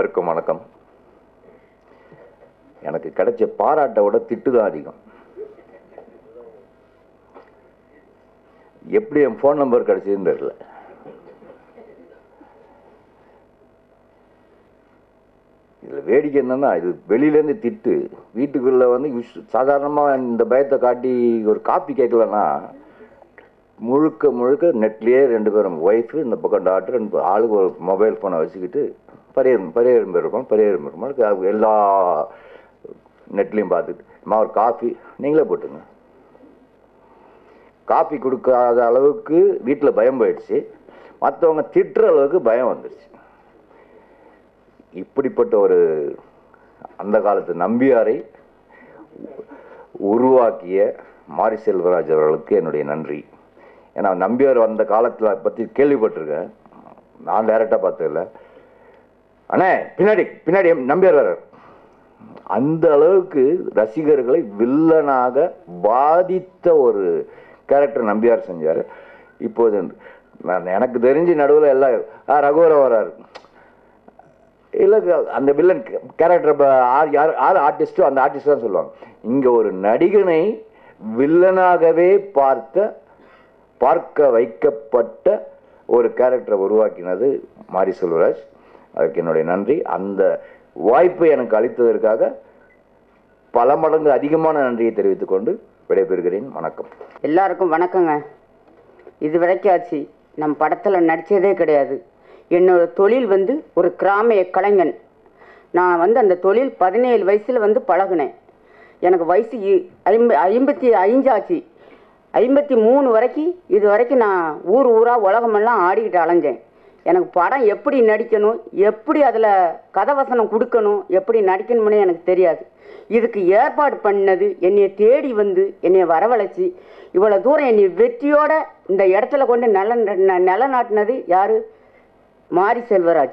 அனைவருக்கும் வணக்கம் எனக்கு கிடைச்ச பாராட்டை விட திட்டு தான் அதிகம் எப்படி என் ஃபோன் நம்பர் கிடைச்சதுன்னு தெரியல இதில் வேடிக்கை என்னன்னா இது வெளியிலேருந்து திட்டு வீட்டுக்குள்ளே வந்து யூஸ்- சாதாரணமா இந்த பயத்தை காட்டி ஒரு காப்பி கேட்கலன்னா முழுக்க முழுக்க நெட்லேயே ரெண்டு பேரும் ஒய்ஃபு இந்த பக்கம் டாக்டர் ரெண்டு ஆளுக்கு ஒரு மொபைல் ஃபோனை வச்சுக்கிட்டு பரியரும் பரியரும் பெருமாள் பரியரும் பெருமாள் எல்லா நெட்லேயும் பார்த்துட்டு அம்மா ஒரு காஃபி நீங்களே போட்டுங்க காஃபி கொடுக்காத அளவுக்கு வீட்டில் பயம் போயிடுச்சு மற்றவங்க திட்டுற அளவுக்கு பயம் வந்துடுச்சு இப்படிப்பட்ட ஒரு அந்த காலத்து நம்பியாரை உருவாக்கிய மாரி செல்வராஜ் அவர்களுக்கு என்னுடைய நன்றி ஏன்னா நம்பியார் அந்த காலத்தில் பற்றி கேள்விப்பட்டிருக்கேன் நான் டைரெக்டாக பார்த்ததில்ல அண்ணே பின்னாடி பின்னாடி நம்பியார் வர்றார் அந்த அளவுக்கு ரசிகர்களை வில்லனாக பாதித்த ஒரு கேரக்டர் நம்பியார் செஞ்சார் இப்போது நான் எனக்கு தெரிஞ்சு நடுவில் எல்லாம் ஆ ரகுவரம் வர்றாரு இல்லை அந்த வில்லன் கேரக்டர் யார் யார் யார் ஆர்டிஸ்ட்டோ அந்த ஆர்டிஸ்ட் தான் சொல்லுவாங்க இங்கே ஒரு நடிகனை வில்லனாகவே பார்த்த பார்க்க வைக்கப்பட்ட ஒரு கேரக்டரை உருவாக்கினது மாரி செல்வராஜ் அதுக்கு என்னுடைய நன்றி அந்த வாய்ப்பை எனக்கு அளித்ததற்காக பல மடங்கு அதிகமான நன்றியை தெரிவித்துக் கொண்டு விடைபெறுகிறேன் வணக்கம் எல்லாருக்கும் வணக்கங்க இது வரைக்கும் ஆச்சு நம்ம படத்தில் நடித்ததே கிடையாது என்னோட தொழில் வந்து ஒரு கிராமிய கலைஞன் நான் வந்து அந்த தொழில் பதினேழு வயசில் வந்து பழகுனேன் எனக்கு வயசு இ- ஐம்ப ஐம்பத்தி ஐந்தாச்சு ஐம்பத்தி மூணு வரைக்கும் இது வரைக்கும் நான் ஊர் ஊராக உலகமெல்லாம் ஆடிக்கிட்டு அலைஞ்சேன் எனக்கு படம் எப்படி நடிக்கணும் எப்படி அதில் கதவசனம் கொடுக்கணும் எப்படி நடிக்கணும்னு எனக்கு தெரியாது இதுக்கு ஏற்பாடு பண்ணது என்னைய தேடி வந்து என்னைய வரவழைச்சி இவ்வளோ தூரம் என்னை வெற்றியோட இந்த இடத்துல கொண்டு நில நிலநாட்டினது யாரு மாரி செல்வராஜ்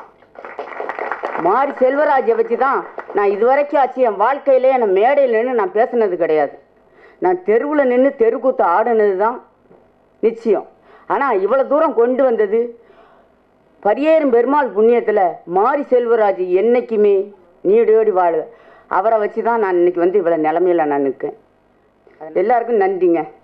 மாரி செல்வராஜை வச்சு தான் நான் இது வரைக்கும் ஆச்சு என் வாழ்க்கையிலே நான் மேடையில் நின்று நான் பேசுனது கிடையாது நான் தெருவில் நின்று தெருக்கூத்து ஆடுனது தான் நிச்சயம் ஆனால் இவ்வளோ தூரம் கொண்டு வந்தது பரியேறும் பெருமாள் புண்ணியத்தில் மாரி செல்வராஜ் என்னைக்குமே நீடோடி வாழ அவரை வச்சு தான் நான் இன்னைக்கு வந்து இவ்வளோ நிலமையில நான் நிற்கேன் எல்லாருக்கும் நன்றிங்க